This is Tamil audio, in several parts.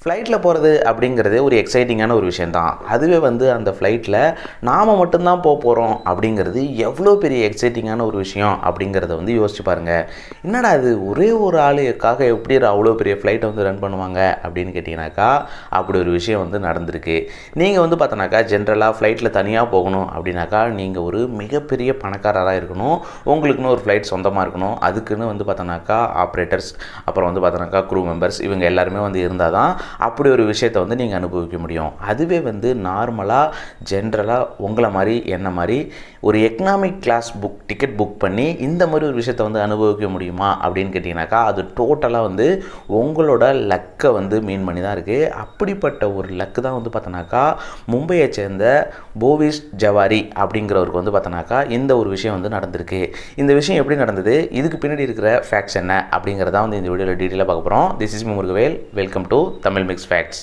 ஃப்ளைட்டில் போகிறது அப்படிங்கிறது ஒரு எக்ஸைட்டிங்கான ஒரு விஷயந்தான் அதுவே வந்து அந்த ஃப்ளைட்டில் நாம் மட்டும்தான் போக போகிறோம் அப்படிங்கிறது எவ்வளோ பெரிய எக்ஸைட்டிங்கான ஒரு விஷயம் அப்படிங்கிறத வந்து யோசிச்சு பாருங்கள் என்னடா அது ஒரே ஒரு ஆளுக்காக எப்படி அவ்வளோ பெரிய ஃப்ளைட்டை வந்து ரன் பண்ணுவாங்க அப்படின்னு கேட்டிங்கனாக்கா அப்படி ஒரு விஷயம் வந்து நடந்திருக்கு நீங்கள் வந்து பார்த்தோன்னாக்கா ஜென்ரலாக ஃப்ளைட்டில் தனியாக போகணும் அப்படின்னாக்கா நீங்கள் ஒரு மிகப்பெரிய பணக்காரராக இருக்கணும் உங்களுக்குன்னு ஒரு ஃப்ளைட் சொந்தமாக இருக்கணும் அதுக்குன்னு வந்து பார்த்தோன்னாக்கா ஆப்ரேட்டர்ஸ் அப்புறம் வந்து பார்த்தோன்னாக்கா க்ரூ மெம்பர்ஸ் இவங்க எல்லாருமே வந்து இருந்தால் தான் அப்படி ஒரு விஷயத்தை வந்து நீங்கள் அனுபவிக்க முடியும் அதுவே வந்து நார்மலாக ஜென்ரலாக உங்களை மாதிரி என்ன மாதிரி ஒரு economic class book ticket book பண்ணி இந்த மாதிரி ஒரு விஷயத்தை வந்து அனுபவிக்க முடியுமா அப்படின்னு கேட்டிங்கனாக்கா அது டோட்டலாக வந்து உங்களோட லக்கை வந்து மீன் பண்ணி தான் இருக்குது அப்படிப்பட்ட ஒரு லக்கு தான் வந்து பார்த்தோன்னாக்கா மும்பையை சேர்ந்த போவிஸ் ஜவாரி அப்படிங்கிறவருக்கு வந்து பார்த்தோன்னாக்கா இந்த ஒரு விஷயம் வந்து நடந்திருக்கு இந்த விஷயம் எப்படி நடந்தது இதுக்கு பின்னாடி இருக்கிற ஃபேக்ட்ஸ் என்ன அப்படிங்கிறத வந்து இந்த வீடியோவில் டீட்டெயிலாக பார்க்க போகிறோம் this is Murugavel welcome to Tamil mix facts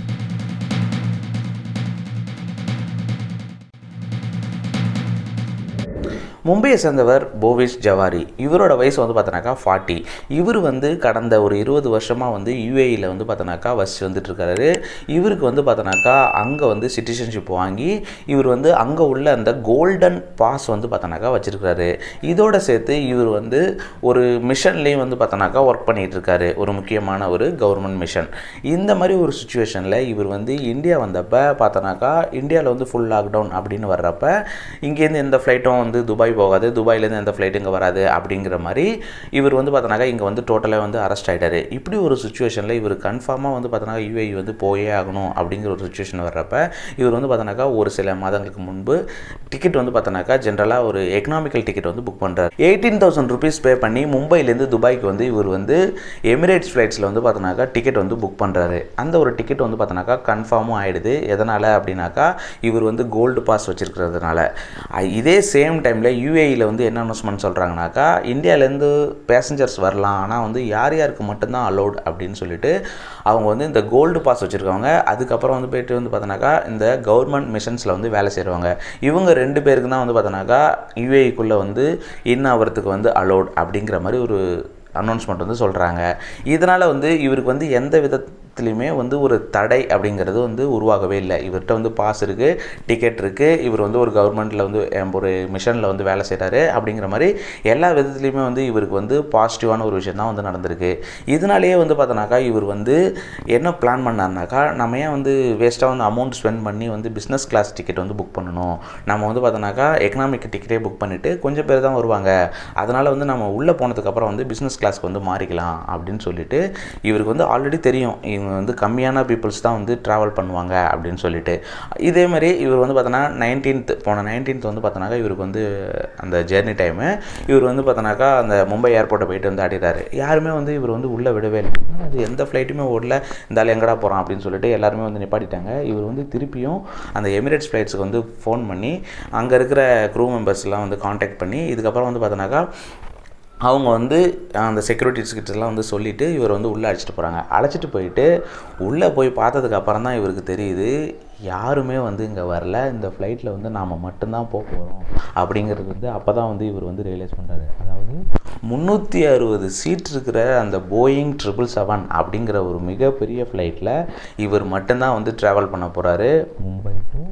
மும்பையை சேர்ந்தவர் போவிஸ் ஜவாரி இவரோட வயசு வந்து பார்த்தோன்னாக்கா ஃபார்ட்டி இவர் வந்து கடந்த ஒரு இருபது வருஷமாக வந்து யூஏஇயில் வந்து பார்த்தோன்னாக்கா வசிச்சு வந்துட்டு இருக்காரு இவருக்கு வந்து பார்த்தோன்னாக்கா அங்கே வந்து சிட்டிசன்ஷிப் வாங்கி இவர் வந்து அங்கே உள்ள அந்த கோல்டன் பாஸ் வந்து பார்த்தோன்னாக்கா வச்சுருக்காரு இதோட சேர்த்து இவர் வந்து ஒரு மிஷன்லேயும் வந்து பார்த்தோன்னாக்கா ஒர்க் பண்ணிகிட்டு இருக்காரு ஒரு முக்கியமான ஒரு கவர்மெண்ட் மிஷன் இந்த மாதிரி ஒரு சுச்சுவேஷனில் இவர் வந்து இந்தியா வந்தப்போ பார்த்தோன்னாக்கா இந்தியாவில் வந்து ஃபுல் லாக்டவுன் அப்படின்னு வர்றப்ப இங்கேருந்து எந்த ஃப்ளைட்டும் வந்து துபாய் போகாது துபாயிலேருந்து எந்த ஃப்ளைட் இங்கே வராது அப்படிங்கிற மாதிரி இவர் வந்து பார்த்தோன்னாக்கா இங்கே வந்து டோட்டலாக வந்து அரெஸ்ட் ஆகிட்டாரு இப்படி ஒரு சுச்சுவேஷனில் இவர் கன்ஃபார்மாக வந்து பார்த்தோன்னாக்கா யூஏஇ வந்து போயே ஆகணும் அப்படிங்கிற ஒரு சுச்சுவேஷன் வர்றப்ப இவர் வந்து பார்த்தோன்னாக்கா ஒரு சில மாதங்களுக்கு முன்பு டிக்கெட் வந்து பார்த்தோன்னாக்கா ஜென்ரலாக ஒரு எக்கனாமிக்கல் டிக்கெட் வந்து புக் பண்ணுறாரு எயிட்டீன் தௌசண்ட் ருபீஸ் பே பண்ணி மும்பைலேருந்து துபாய்க்கு வந்து இவர் வந்து எமிரேட்ஸ் ஃப்ளைட்ஸில் வந்து பார்த்தோன்னாக்கா டிக்கெட் வந்து புக் பண்ணுறாரு அந்த ஒரு டிக்கெட் வந்து பார்த்தோன்னாக்கா கன்ஃபார்மும் ஆகிடுது எதனால் அப்படின்னாக்கா இவர் வந்து கோல்டு பாஸ் வச்சுருக்கிறதுனால இதே சேம் டைமில் யூஏஇயில் வந்து என்ன அனௌன்ஸ்மெண்ட் சொல்கிறாங்கனாக்கா இந்தியாவிலேருந்து பேசஞ்சர்ஸ் வரலாம் ஆனால் வந்து யார் யாருக்கு மட்டும்தான் அலௌட் அப்படின்னு சொல்லிட்டு அவங்க வந்து இந்த கோல்டு பாஸ் வச்சுருக்கவங்க அதுக்கப்புறம் வந்து போயிட்டு வந்து பார்த்தோன்னாக்கா இந்த கவர்மெண்ட் மிஷன்ஸில் வந்து வேலை செய்கிறவங்க இவங்க ரெண்டு பேருக்கு தான் வந்து பார்த்தோன்னாக்கா யூஏஇக்குள்ளே வந்து இன் ஆகிறதுக்கு வந்து அலௌட் அப்படிங்கிற மாதிரி ஒரு அனௌன்ஸ்மெண்ட் வந்து சொல்கிறாங்க இதனால் வந்து இவருக்கு வந்து எந்த விதத்துலையுமே வந்து ஒரு தடை அப்படிங்கிறது வந்து உருவாகவே இல்லை இவர்கிட்ட வந்து பாஸ் இருக்குது டிக்கெட் இருக்குது இவர் வந்து ஒரு கவர்மெண்ட்டில் வந்து ஒரு மிஷனில் வந்து வேலை செய்கிறாரு அப்படிங்கிற மாதிரி எல்லா விதத்துலையுமே வந்து இவருக்கு வந்து பாசிட்டிவான ஒரு விஷயம் தான் வந்து நடந்திருக்கு இதனாலேயே வந்து பார்த்தோன்னாக்கா இவர் வந்து என்ன பிளான் பண்ணார்னாக்கா நம்ம ஏன் வந்து வேஸ்ட்டாக வந்து அமௌண்ட் ஸ்பெண்ட் பண்ணி வந்து பிஸ்னஸ் கிளாஸ் டிக்கெட் வந்து புக் பண்ணணும் நம்ம வந்து பார்த்தோன்னாக்கா எக்கனாமிக் டிக்கெட்டே புக் பண்ணிவிட்டு கொஞ்சம் பேர் தான் வருவாங்க அதனால் வந்து நம்ம உள்ளே போனதுக்கப்புறம் வந்து பிஸ்னஸ் கிளாஸ்க்கு வந்து மாறிக்கலாம் அப்படின்னு சொல்லிட்டு இவருக்கு வந்து ஆல்ரெடி தெரியும் இவங்க வந்து கம்மியான பீப்புள்ஸ் தான் வந்து ட்ராவல் பண்ணுவாங்க அப்படின்னு சொல்லிட்டு இதே மாதிரி இவர் வந்து பார்த்தோன்னா நைன்டீன்த் போன நைன்டீன்த் வந்து பார்த்தோன்னாக்கா இவருக்கு வந்து அந்த ஜேர்னி டைமு இவர் வந்து பார்த்தோன்னாக்கா அந்த மும்பை ஏர்போர்ட்டை போயிட்டு வந்து ஆடிறாரு யாருமே வந்து இவர் வந்து உள்ளே விடவே இல்லை அது எந்த ஃப்ளைட்டுமே ஓடல இந்த ஆள் எங்கடா போகிறான் அப்படின்னு சொல்லிட்டு எல்லாருமே வந்து நிப்பாட்டிட்டாங்க இவர் வந்து திருப்பியும் அந்த எமிரேட்ஸ் ஃப்ளைட்ஸுக்கு வந்து ஃபோன் பண்ணி அங்கே இருக்கிற க்ரூ மெம்பர்ஸ்லாம் வந்து காண்டாக்ட் பண்ணி இதுக்கப்புறம் வந்து பார்த்தோன்னாக்கா அவங்க வந்து அந்த செக்யூரிட்டிஸ் கிட்டலாம் வந்து சொல்லிவிட்டு இவர் வந்து உள்ளே அழைச்சிட்டு போகிறாங்க அழைச்சிட்டு போயிட்டு உள்ளே போய் பார்த்ததுக்கு அப்புறம் தான் இவருக்கு தெரியுது யாருமே வந்து இங்கே வரல இந்த ஃப்ளைட்டில் வந்து நாம் மட்டும்தான் போக போகிறோம் அப்படிங்கிறது வந்து அப்போ தான் வந்து இவர் வந்து ரியலைஸ் பண்ணுறாரு அதாவது முந்நூற்றி அறுபது சீட் இருக்கிற அந்த போயிங் ட்ரிபிள் செவன் அப்படிங்கிற ஒரு மிகப்பெரிய ஃப்ளைட்டில் இவர் மட்டும்தான் வந்து ட்ராவல் பண்ண போகிறாரு மும்பை டு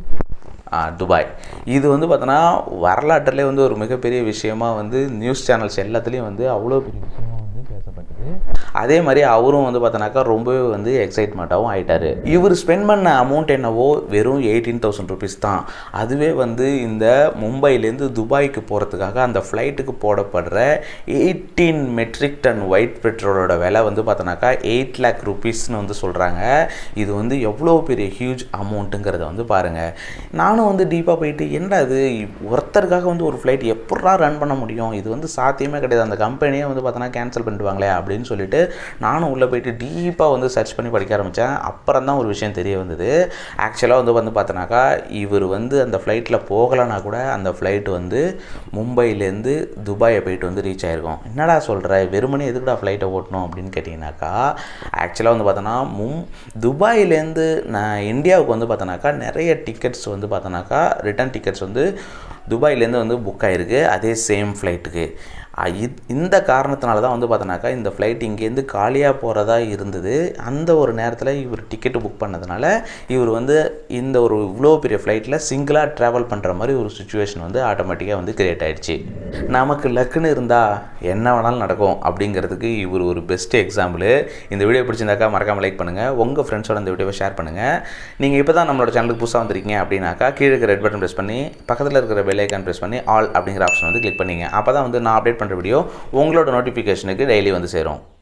துபாய் இது வந்து பார்த்தோன்னா வரலாற்றிலே வந்து ஒரு மிகப்பெரிய விஷயமா வந்து நியூஸ் சேனல்ஸ் எல்லாத்துலேயும் வந்து அவ்வளோ பெரிய விஷயமா வந்து பேசப்பட்டது அதே மாதிரி அவரும் வந்து பார்த்தோன்னாக்கா ரொம்பவே வந்து எக்ஸைட்மெண்ட்டாகவும் ஆகிட்டார் இவர் ஸ்பெண்ட் பண்ண அமௌண்ட் என்னவோ வெறும் எயிட்டீன் தௌசண்ட் ருபீஸ் தான் அதுவே வந்து இந்த மும்பைலேருந்து துபாய்க்கு போகிறதுக்காக அந்த ஃப்ளைட்டுக்கு போடப்படுற எயிட்டீன் மெட்ரிக் டன் ஒயிட் பெட்ரோலோட விலை வந்து பார்த்தோன்னாக்கா எயிட் லேக் ருபீஸ்னு வந்து சொல்கிறாங்க இது வந்து எவ்வளோ பெரிய ஹியூஜ் அமௌண்ட்டுங்கிறத வந்து பாருங்கள் நானும் வந்து டீப்பாக போயிட்டு என்னடா இது ஒருத்தருக்காக வந்து ஒரு ஃப்ளைட் எப்படா ரன் பண்ண முடியும் இது வந்து சாத்தியமே கிடையாது அந்த கம்பெனியே வந்து பார்த்தோன்னா கேன்சல் பண்ணிடுவாங்களே அப்படின்னு சொல்லிட்டு நானும் உள்ளே போயிட்டு டீப்பாக வந்து சர்ச் பண்ணி படிக்க ஆரம்பித்தேன் அப்புறம் தான் ஒரு விஷயம் தெரிய வந்தது ஆக்சுவலாக வந்து வந்து பார்த்தோன்னாக்கா இவர் வந்து அந்த ஃப்ளைட்டில் போகலைன்னா கூட அந்த ஃப்ளைட் வந்து மும்பையிலேருந்து துபாயை போயிட்டு வந்து ரீச் ஆகிருக்கும் என்னடா சொல்கிற வெறுமனே எதுக்குடா ஃப்ளைட்டை ஓட்டணும் அப்படின்னு கேட்டிங்கனாக்கா ஆக்சுவலாக வந்து பார்த்தோன்னா மும் துபாயிலேருந்து நான் இந்தியாவுக்கு வந்து பார்த்தோன்னாக்கா நிறைய டிக்கெட்ஸ் வந்து பார்த்தோன்னாக்கா ரிட்டன் டிக்கெட்ஸ் வந்து துபாயிலேருந்து வந்து புக் ஆகிருக்கு அதே சேம் ஃப்ளைட்டுக்கு அஹ் இத்- இந்த காரணத்தினால தான் வந்து பார்த்தோன்னாக்கா இந்த ஃப்ளைட் இங்கேருந்து காலியாக போகிறதா இருந்தது அந்த ஒரு நேரத்தில் இவர் டிக்கெட்டு புக் பண்ணதுனால இவர் வந்து இந்த ஒரு இவ்வளோ பெரிய ஃப்ளைட்டில் சிங்கிளாக ட்ராவல் பண்ணுற மாதிரி ஒரு சுச்சுவேஷன் வந்து ஆட்டோமேட்டிக்காக வந்து கிரியேட் ஆயிடுச்சு நமக்கு லக்குன்னு இருந்தால் என்ன வேணாலும் நடக்கும் அப்படிங்கிறதுக்கு இவர் ஒரு பெஸ்ட் எக்ஸாம்பிள் இந்த வீடியோ பிடிச்சிருந்தாக்கா மறக்காமல் லைக் பண்ணுங்கள் உங்கள் ஃப்ரெண்ட்ஸோட இந்த வீடியோவை ஷேர் பண்ணுங்கள் நீங்கள் இப்போ தான் நம்மளோட சேனலுக்கு புதுசாக வந்திருக்கீங்க அப்படின்னாக்கா கீழே இருக்கிற ரெட் பட்டன் ப்ரெஸ் பண்ணி பக்கத்தில் இருக்கிற பெல் ஐக்கான் ப்ரெஸ் பண்ணி ஆல் அப்படிங்கிற ஆப்ஷன் வந்து கிளிக் பண்ணிங்க அப்போ தான் வந்து நான் அப்டேட் பண்ணுற வீடியோ உங்களோட நோட்டிஃபிகேஷனுக்கு டெய்லி வந்து சேரும்